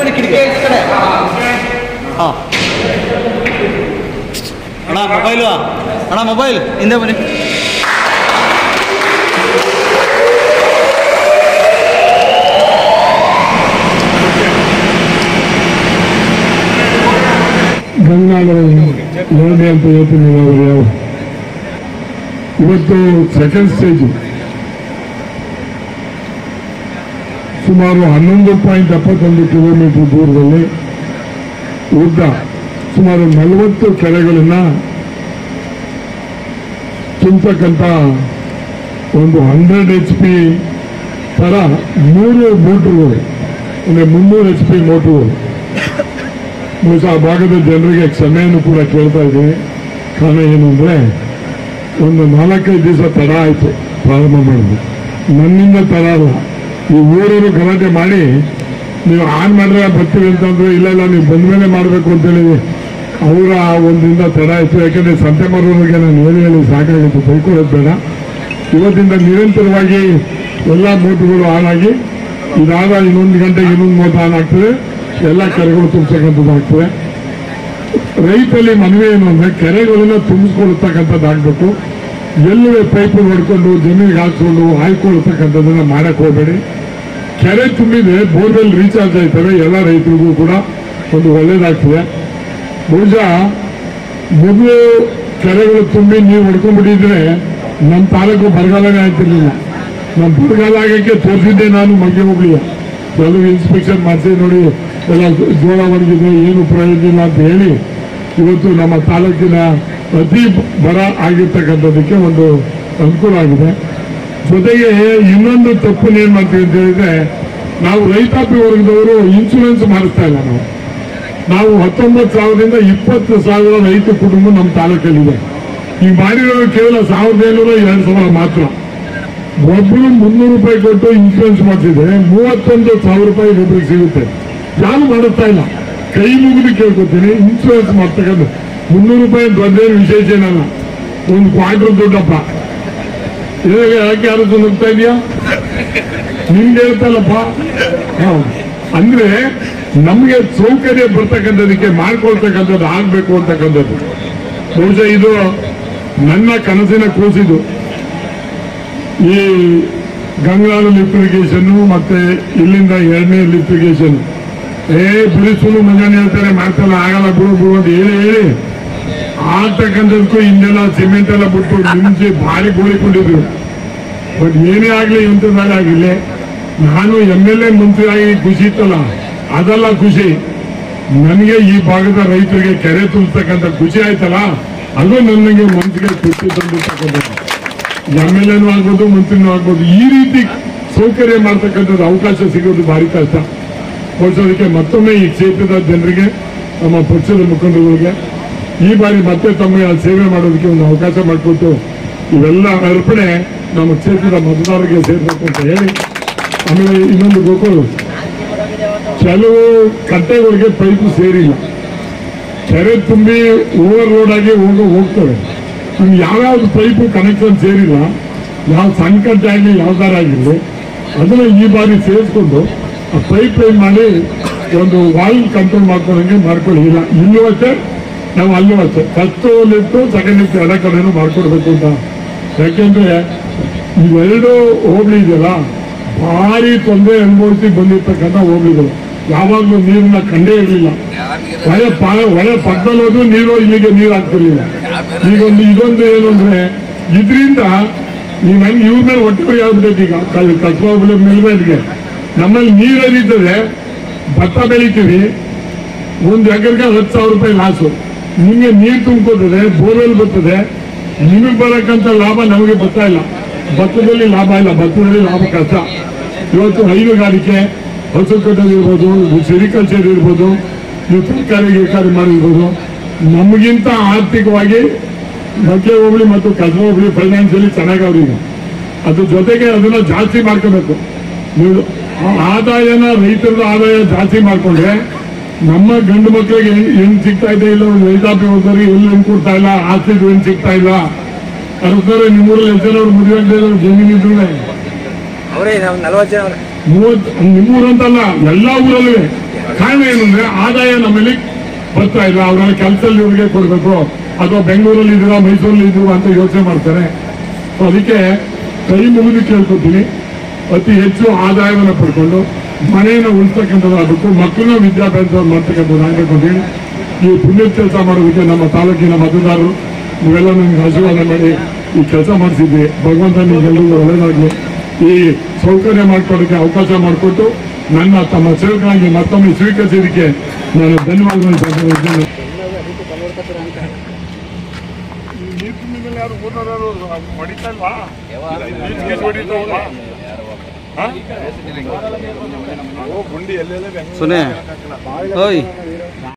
ಬನ್ನಿ ಕಿಟಕಿ ಈ ಕಡೆ ಹಾಂ ಅಣ್ಣ ಮೊಬೈಲು ಅಣ್ಣ ಮೊಬೈಲ್ ಹಿಂದೆ ಬನ್ನಿ ಗಂಗಾಧರ ಎರಡನೇ ಅಂತ ಹೇಳ್ತೀನಿ ಅವರು ಯಾವ ಇವತ್ತು ಸೆಕೆಂಡ್ ಸ್ಟೇಜ್ ಸುಮಾರು ಹನ್ನೊಂದು ಪಾಯಿಂಟ್ ಎಪ್ಪತ್ತೊಂದು ಕಿಲೋಮೀಟರ್ ದೂರದಲ್ಲಿ ಉದ್ದ ಸುಮಾರು ನಲವತ್ತು ಕೆರೆಗಳನ್ನ ತುಂಬತಕ್ಕಂಥ ಒಂದು ಹಂಡ್ರೆಡ್ ಎಚ್ ಪಿ ತರ ಮೂರು ಮೋಟ್ರುಗಳು ಅಂದರೆ ಮುನ್ನೂರು ಎಚ್ ಪಿ ಮೋಟ್ರುಗಳು ಬಹುಶಃ ಆ ಭಾಗದ ಜನರಿಗೆ ಕ್ಷಮೆಯನ್ನು ಕೂಡ ಕೇಳ್ತಾ ಇದ್ದೀನಿ ಕಾರಣ ಏನು ಅಂದರೆ ಒಂದು ನಾಲ್ಕೈದು ದಿವಸ ತಡ ಆಯಿತು ಪ್ರಾರಂಭ ಮಾಡಿದ್ರು ನನ್ನಿಂದ ತಡ ಅಲ್ಲ ಈ ಊರವರು ಗಲಾಟೆ ಮಾಡಿ ನೀವು ಆನ್ ಮಾಡಿದ್ರೆ ಬರ್ತೀವಿ ಅಂತಂದ್ರು ಇಲ್ಲ ಇಲ್ಲ ನೀವು ಬಂದ ಮೇಲೆ ಮಾಡಬೇಕು ಅಂತೇಳಿ ಅವರ ಒಂದಿಂದ ತಡ ಆಯಿತು ಯಾಕಂದರೆ ಸಂತೆ ಮಾರೋರಿಗೆ ನಾನು ಹೇಳಿ ಹೇಳಿ ಸಾಕಾಗಿತ್ತು ಬೈಕೊಳ್ಳೋದು ಬೇಡ ಇವತ್ತಿಂದ ನಿರಂತರವಾಗಿ ಎಲ್ಲ ಮೋಟರ್ಗಳು ಆನ್ ಆಗಿ ಇದಾದ ಇನ್ನೊಂದು ಗಂಟೆಗೆ ಇನ್ನೊಂದು ಮೋಟರ್ ಆನ್ ಆಗ್ತದೆ ಎಲ್ಲ ಕೆರೆಗಳು ತುಂಬಿಸಕ್ಕಂಥದ್ದು ಆಗ್ತದೆ ರೈತರಲ್ಲಿ ಮನವಿ ಏನು ಅಂದ್ರೆ ಕೆರೆಗಳನ್ನ ತುಂಬಿಸ್ಕೊಳ್ತಕ್ಕಂಥದ್ದು ಆಗ್ಬೇಕು ಎಲ್ಲವೇ ಪೈಪ್ ಹೊಡ್ಕೊಂಡು ಜಮೀನಿಗೆ ಹಾಕ್ಕೊಂಡು ಹಾಯ್ಕೊಳ್ತಕ್ಕಂಥದ್ದನ್ನ ಮಾಡಕ್ ಹೋಗಬೇಡಿ ಕೆರೆ ತುಂಬಿದ್ರೆ ಬೋರ್ವೆಲ್ ರೀಚಾರ್ಜ್ ಆಯ್ತವೆ ಎಲ್ಲ ರೈತರಿಗೂ ಕೂಡ ಒಂದು ಒಳ್ಳೇದಾಗ್ತದೆ ಬಹುಶಃ ಮೊದಲು ಕೆರೆಗಳು ತುಂಬಿ ನೀರು ಹೊಡ್ಕೊಂಡ್ಬಿಟ್ಟಿದ್ರೆ ನಮ್ಮ ತಾಲೂಕು ಬರಗಾಲನೇ ಆಯ್ತಿರ್ಲಿಲ್ಲ ನಮ್ಮ ಬರಗಾಲ ಆಗಕ್ಕೆ ತೋರಿಸಿದ್ದೆ ನಾನು ಮಗ್ಗೆ ಹೋಗ್ಲಿಲ್ಲ ಕೆಲವು ಇನ್ಸ್ಪೆಕ್ಷನ್ ಮಾಡಿಸಿ ನೋಡಿ ಎಲ್ಲ ಜೋಳ ಒಣಗಿದೆ ಏನು ಪ್ರಯೋಜನ ಇಲ್ಲ ಅಂತ ಹೇಳಿ ಇವತ್ತು ನಮ್ಮ ತಾಲೂಕಿನ ಅತಿ ಬರ ಆಗಿರ್ತಕ್ಕಂಥದ್ದಕ್ಕೆ ಒಂದು ಅನುಕೂಲ ಆಗಿದೆ ಜೊತೆಗೆ ಇನ್ನೊಂದು ತಪ್ಪು ಏನ್ ಮಾಡ್ತೀವಿ ಅಂತ ಹೇಳಿದ್ರೆ ನಾವು ರೈತಾಪಿ ವರ್ಗದವರು ಇನ್ಶೂರೆನ್ಸ್ ಮಾಡಿಸ್ತಾ ಇಲ್ಲ ನಾವು ನಾವು ಹತ್ತೊಂಬತ್ತು ಸಾವಿರದಿಂದ ಇಪ್ಪತ್ತು ಸಾವಿರ ರೈತ ಕುಟುಂಬ ನಮ್ಮ ತಾಲೂಕಲ್ಲಿದೆ ಈಗ ಮಾಡಿರೋದು ಕೇವಲ ಸಾವಿರದ ಏಳ್ನೂರ ಎರಡು ಸಾವಿರ ಮಾತ್ರ ಒಬ್ಬರು ಮುನ್ನೂರು ರೂಪಾಯಿ ಕೊಟ್ಟು ಇನ್ಶೂರೆನ್ಸ್ ಮಾಡಿಸಿದ್ರೆ ಮೂವತ್ತೊಂದು ಸಾವಿರ ರೂಪಾಯಿ ಒಬ್ಬರಿಗೆ ಸಿಗುತ್ತೆ ಯಾರು ಮಾಡುತ್ತಾ ಇಲ್ಲ ಕೈ ಮುಗಿದು ಕೇಳ್ಕೊತೀನಿ ಇನ್ಶೂರೆನ್ಸ್ ಮಾಡ್ತಕ್ಕಂಥ ಮುನ್ನೂರು ರೂಪಾಯಿ ದೊಡ್ಡೇನು ವಿಶೇಷ ಏನಲ್ಲ ಒಂದು ಕ್ವಾರ್ಟರ್ ದುಡ್ಡಪ್ಪ ಇವಾಗ ಯಾಕೆ ಯಾರು ನುಗ್ತಾ ಇದೆಯಾ ನಿಮ್ಗೆ ಹೇಳ್ತಲ್ಲಪ್ಪ ಹೌದು. ಅಂದ್ರೆ ನಮ್ಗೆ ಸೌಕರ್ಯ ಬರ್ತಕ್ಕಂಥದಕ್ಕೆ ಮಾಡ್ಕೊಳ್ತಕ್ಕಂಥದ್ದು ಆಗ್ಬೇಕು ಅಂತಕ್ಕಂಥದ್ದು ಬಹುಶಃ ಇದು ನನ್ನ ಕನಸಿನ ಕೂಸಿದು ಈ ಗಂಗಾಳು ಲಿಫ್ಟಿಗೇಷನ್ ಮತ್ತೆ ಇಲ್ಲಿಂದ ಎರಡನೇ ಲಿಫ್ಟಿಗೇಷನ್ ಏ ಬಿಡಿಸಲು ಮಗನ್ ಹೇಳ್ತಾರೆ ಮಾಡ್ತಲ್ಲ ಆಗಲ್ಲ ಬಿಡು ಬಿಡು ಅಂತ ಹೇಳಿ ಹೇಳಿ ಆಗ್ತಕ್ಕಂಥದಕ್ಕೂ ಹಿಂದೆಲ್ಲ ಸಿಮೆಂಟ್ ಎಲ್ಲ ಬಿಟ್ಟು ನಿಂಚಿ ಭಾರಿ ಗೋಳಿಕೊಂಡಿದ್ರು ಬಟ್ ಏನೇ ಆಗ್ಲಿ ಇಂಥದ್ದಾಗ ಆಗಿಲ್ಲ ನಾನು ಎಮ್ ಎಲ್ ಎ ಮಂತ್ರಿ ಆಗಿ ಖುಷಿ ಇತ್ತಲ್ಲ ಅದೆಲ್ಲ ಖುಷಿ ನನಗೆ ಈ ಭಾಗದ ರೈತರಿಗೆ ಕೆರೆ ತುಂಬಿಸ್ತಕ್ಕಂಥ ಖುಷಿ ಆಯ್ತಲ್ಲ ಅದು ನನಗೆ ಮನಸ್ಸಿಗೆ ಖುಷಿ ತಂದಿರ್ತಕ್ಕಂಥದ್ದು ಎಮ್ ಎಲ್ ಎನೂ ಆಗ್ಬೋದು ಮಂತ್ರಿನೂ ಆಗ್ಬೋದು ಈ ರೀತಿ ಸೌಕರ್ಯ ಮಾಡ್ತಕ್ಕಂಥದ್ದು ಅವಕಾಶ ಸಿಗೋದು ಭಾರಿ ಕಷ್ಟ ಅದಕ್ಕೆ ಮತ್ತೊಮ್ಮೆ ಈ ಕ್ಷೇತ್ರದ ಜನರಿಗೆ ನಮ್ಮ ಪಕ್ಷದ ಮುಖಂಡರುಗಳಿಗೆ ಈ ಬಾರಿ ಮತ್ತೆ ತಮ್ಮ ಸೇವೆ ಮಾಡೋದಕ್ಕೆ ಒಂದು ಅವಕಾಶ ಮಾಡಿಕೊಟ್ಟು ಇವೆಲ್ಲ ಅರ್ಪಣೆ ನಮ್ಮ ಕ್ಷೇತ್ರದ ಮತದಾರರಿಗೆ ಸೇರ್ಬೇಕು ಅಂತ ಹೇಳಿ ಆಮೇಲೆ ಇನ್ನೊಂದು ಗೋಕುಲ್ ಕೆಲವು ಕಟ್ಟೆಗಳಿಗೆ ಪೈಪು ಸೇರಿಲ್ಲ ಕೆರೆ ತುಂಬಿ ಓವರ್ ರೋಡ್ ಆಗಿ ಹೋಗ ಹೋಗ್ತವೆ ಇನ್ನು ಯಾವ್ಯಾವ್ದು ಪೈಪು ಕನೆಕ್ಷನ್ ಸೇರಿಲ್ಲ ಯಾವ ಸಂಕಟ ಆಗಲಿ ಯಾವ್ದಾರ ಆಗಿರಲಿ ಅದನ್ನ ಈ ಬಾರಿ ಸೇರಿಸ್ಕೊಂಡು ಆ ಪೈಪ್ ಲೈನ್ ಮಾಡಿ ಒಂದು ವಾಲ್ವ್ ಕಂಟ್ರೋಲ್ ಮಾಡ್ಕೊಳ್ಳೋಂಗೆ ಮಾಡ್ಕೊಳ್ಳಿ ಇಲ್ಲ ಇಲ್ಲೂ ಅಷ್ಟೇ ನಾವು ಅಲ್ಲೂ ಅಷ್ಟೇ ಫಸ್ಟ್ ಲಿಫ್ಟು ಸೆಕೆಂಡ್ ಲಿಫ್ಟ್ ಎಲ್ಲ ಕಡೆನೂ ಮಾಡ್ಕೊಡ್ಬೇಕು ಅಂತ ಯಾಕೆಂದ್ರೆ ಇವೆರಡು ಹೋಗ್ಲಿ ಇದೆಯಲ್ಲ ಭಾರಿ ತೊಂದರೆ ಅನುಭವಿಸಿ ಬಂದಿರ್ತಕ್ಕಂಥ ಹೋಗ್ಲಿಗಳು ಯಾವಾಗಲೂ ನೀರನ್ನ ಕಂಡೇ ಇರಲಿಲ್ಲ ಹೊಳೆ ಪ- ಹೊಳೆ ಪಕ್ಕದಲ್ಲಿ ಹೋದ್ರು ನೀರು ಇಲ್ಲಿಗೆ ನೀರು ಆಗ್ತಿರ್ಲಿಲ್ಲ ಈಗೊಂದು ಇದೊಂದು ಏನು ಅಂದ್ರೆ ಇದರಿಂದ ನೀವು ನಂಗೆ ಇವ್ರ ಮೇಲೆ ಒಟ್ಟು ಆಗ್ಬಿಟ್ಟೈತೆ ಈಗ ಕಸ್ಬಾ ಮೇಲ್ಮೇಲ್ಗೆ ನಮ್ಮಲ್ಲಿ ನೀರು ಹರಿತದೆ ಭತ್ತ ಬೆಳಿತೀವಿ ಒಂದು ಎಕರೆಗೆ ಹತ್ತು ಸಾವಿರ ರೂಪಾಯಿ ಲಾಸು ನಿಮಗೆ ನೀರು ತುಂಬ್ಕೋತದೆ ಬೋರ್ವೆಲ್ ಬರ್ತದೆ ನಿಮಗೆ ಬರಕ್ಕಂತ ಲಾಭ ನಮಗೆ ಬರ್ತಾ ಇಲ್ಲ ಭತ್ತದಲ್ಲಿ ಲಾಭ ಇಲ್ಲ ಭತ್ತದಲ್ಲಿ ಲಾಭ ಕಷ್ಟ ಇವತ್ತು ಹೈನುಗಾರಿಕೆ ಹಸು ಕಟ್ಟೋದು ಇರ್ಬೋದು ಸೆರಿಕಲ್ಚರ್ ಇರ್ಬೋದು ನೀವು ತರಕಾರಿ ಗಿರಕಾರಿ ಮಾಡಿರ್ಬೋದು ನಮಗಿಂತ ಆರ್ಥಿಕವಾಗಿ ಮಧ್ಯ ಹೋಬಳಿ ಮತ್ತು ಕಸ ಹೋಬಳಿ ಫೈನಾನ್ಸಿಯಲಿ ಚೆನ್ನಾಗವ್ರಿ ಈಗ ಅದ್ರ ಜೊತೆಗೆ ಅದನ್ನ ಜಾಸ್ತಿ ಮಾಡ್ಕೋಬೇಕು ನೀವು ಆ ಆದಾಯನ ರೈತರದ ಆದಾಯ ಜಾಸ್ತಿ ಮಾಡ್ಕೊಂಡ್ರೆ ನಮ್ಮ ಗಂಡು ಮಕ್ಕಳಿಗೆ ಹೆಣ್ ಸಿಗ್ತಾ ಇದೆ ಇಲ್ಲ ರೈತಾಪಿ ಹೋದವ್ರಿಗೆ ಎಲ್ಲಿ ಹೆಣ್ ಕೊಡ್ತಾ ಇಲ್ಲ ಆಸ್ತಿ ಹೆಣ್ ಸಿಗ್ತಾ ಇಲ್ಲ ಅದಕ್ಕೋಸ್ಕರ ನಿಮ್ಮೂರಲ್ಲಿ ಎಷ್ಟು ಜನ ಅವ್ರು ಮದುವೆ ಆಗದೆ ಇರೋರು ಜಮೀನು ಇದ್ರೆ ಅವರೇ ನಾವು ನಲವತ್ತು ಜನ ಅವ್ರೆ ಮೂವತ್ ನಿಮ್ಮೂರಂತಲ್ಲ ಎಲ್ಲಾ ಊರಲ್ಲೂ ಕಾರಣ ಏನು ಅಂದ್ರೆ ಆದಾಯ ನಮ್ಮಲ್ಲಿ ಬರ್ತಾ ಇಲ್ಲ ಅವರೆಲ್ಲ ಕೆಲಸದಲ್ಲಿ ಇವ್ರಿಗೆ ಕೊಡಬೇಕು ಅಥವಾ ಬೆಂಗಳೂರಲ್ಲಿ ಇದ್ದೀರಾ ಮೈಸೂರಲ್ಲಿ ಇದ್ದೀರಾ ಅಂತ ಯೋಚನೆ ಮಾಡ್ತಾರೆ ಸೊ ಅದಕ್ಕೆ ಕೈ ಮುಗಿದು ಕೇಳ್ಕೊತೀನಿ ಅತಿ ಹೆಚ್ಚು ಆದಾಯವನ್ನು ಪಡ್ಕೊಂಡು ಮನೆಯನ್ನು ಉಳಿಸ್ತಕ್ಕಂಥದ್ದು ಆಗಬೇಕು ಮಕ್ಕಳನ್ನ ವಿದ್ಯಾಭ್ಯಾಸ ಮಾಡ್ತಕ್ಕಂಥದ್ದು ಆಗಬೇಕು ಅಂತ ಹೇಳಿ ಈ ಪುಣ್ಯ ಕೆಲಸ ಮಾಡೋದಕ್ಕೆ ನಮ್ಮ ತಾಲೂಕಿನ ಮತದಾರರು ನೀವೆಲ್ಲ ನನಗೆ ಆಶೀರ್ವಾದ ಮಾಡಿ ಈ ಕೆಲಸ ಮಾಡಿಸಿದ್ವಿ ಭಗವಂತ ನಿಮ್ಗೆಲ್ಲರಿಗೂ ಒಳ್ಳೆಯದಾಗಲಿ ಈ ಸೌಕರ್ಯ ಮಾಡ್ಕೊಳ್ಳೋಕ್ಕೆ ಅವಕಾಶ ಮಾಡಿಕೊಟ್ಟು ನನ್ನ ತಮ್ಮ ಸೇವಕನಾಗಿ ಮತ್ತೊಮ್ಮೆ ಸ್ವೀಕರಿಸಿದ್ದಕ್ಕೆ ನಾನು ಧನ್ಯವಾದಗಳನ್ನು ಸಲ್ಲಿಸುತ್ತೇನೆ. ಸುನೆ ಓಯ್